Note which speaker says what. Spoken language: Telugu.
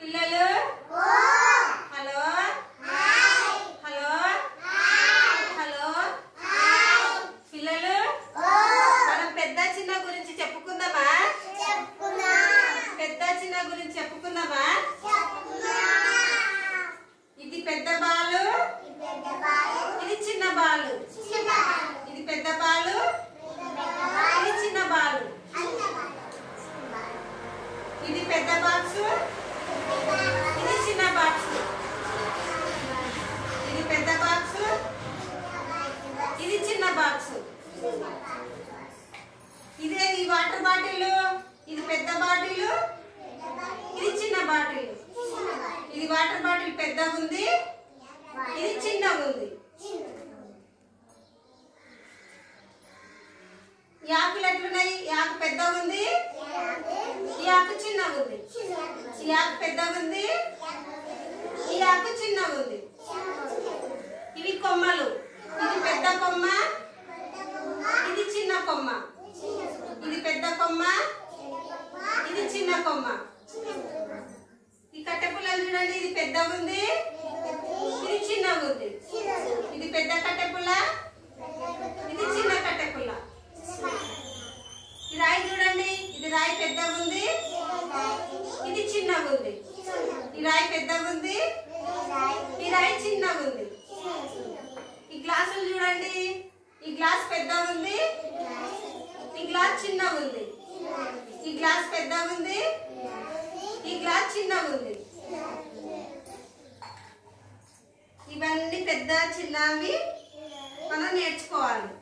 Speaker 1: పిల్లలు హలో హలో హలో పిల్లలు మనం పెద్ద చిన్న గురించి చెప్పుకుందామా పెద్ద చిన్న గురించి చెప్పుకుందామా ఇది పెద్ద బాలు ఇది చిన్న బాలు ఇది పెద్ద బాలు ఇది చిన్న బాలు ఇది పెద్ద బాక్స్ ఇది చిన్న బాక్స్ ఇది పెద్ద బాక్స్ ఇది చిన్న బాక్స్ ఇదే ఈ వాటర్ బాటిల్ ఇది పెద్ద బాటిల్ ఇది చిన్న బాటిల్ ఇది వాటర్ బాటిల్ పెద్దగా ఉంది ఇది చిన్నగా ఉంది ఈ ఆకులు ఎట్లున్నాయి ఈ ఆకు పెద్దగా ఉంది ఈ ఆకు చిన్నగా ఉంది ఈ ఆకు పెద్దగా ఉంది ఈ ఆకు చిన్నగా ఉంది ఇవి కొమ్మలు ఇది పెద్ద కొమ్మ ఇది చిన్న కొమ్మ ఇది పెద్ద కొమ్మ ఇది చిన్న కొమ్మ ఈ కట్టె పుల్లలు చూడండి ఇది పెద్దగా ఉంది ఇది చిన్నగా ఉంది ఇది పెద్ద కట్టె పుల్ల ఇది చిన్న కట్టె పుల్ల ఈ రాయి చూడండి ఇది రాయి పెద్దగా ఉంది ఇది చిన్నగా ఉంది ఈ రాయి పెద్దగా ఉంది ఈ రాయి చిన్నగా ఉంది ఈ గ్లాసులు చూడండి ఈ గ్లాస్ పెద్దగా ఉంది ఈ గ్లాస్ చిన్నగా ఉంది ఈ గ్లాస్ పెద్దగా ఉంది ఈ గ్లాస్ చిన్నగా ఉంది ఇవన్నీ పెద్ద చిన్నవి మనం నేర్చుకోవాలి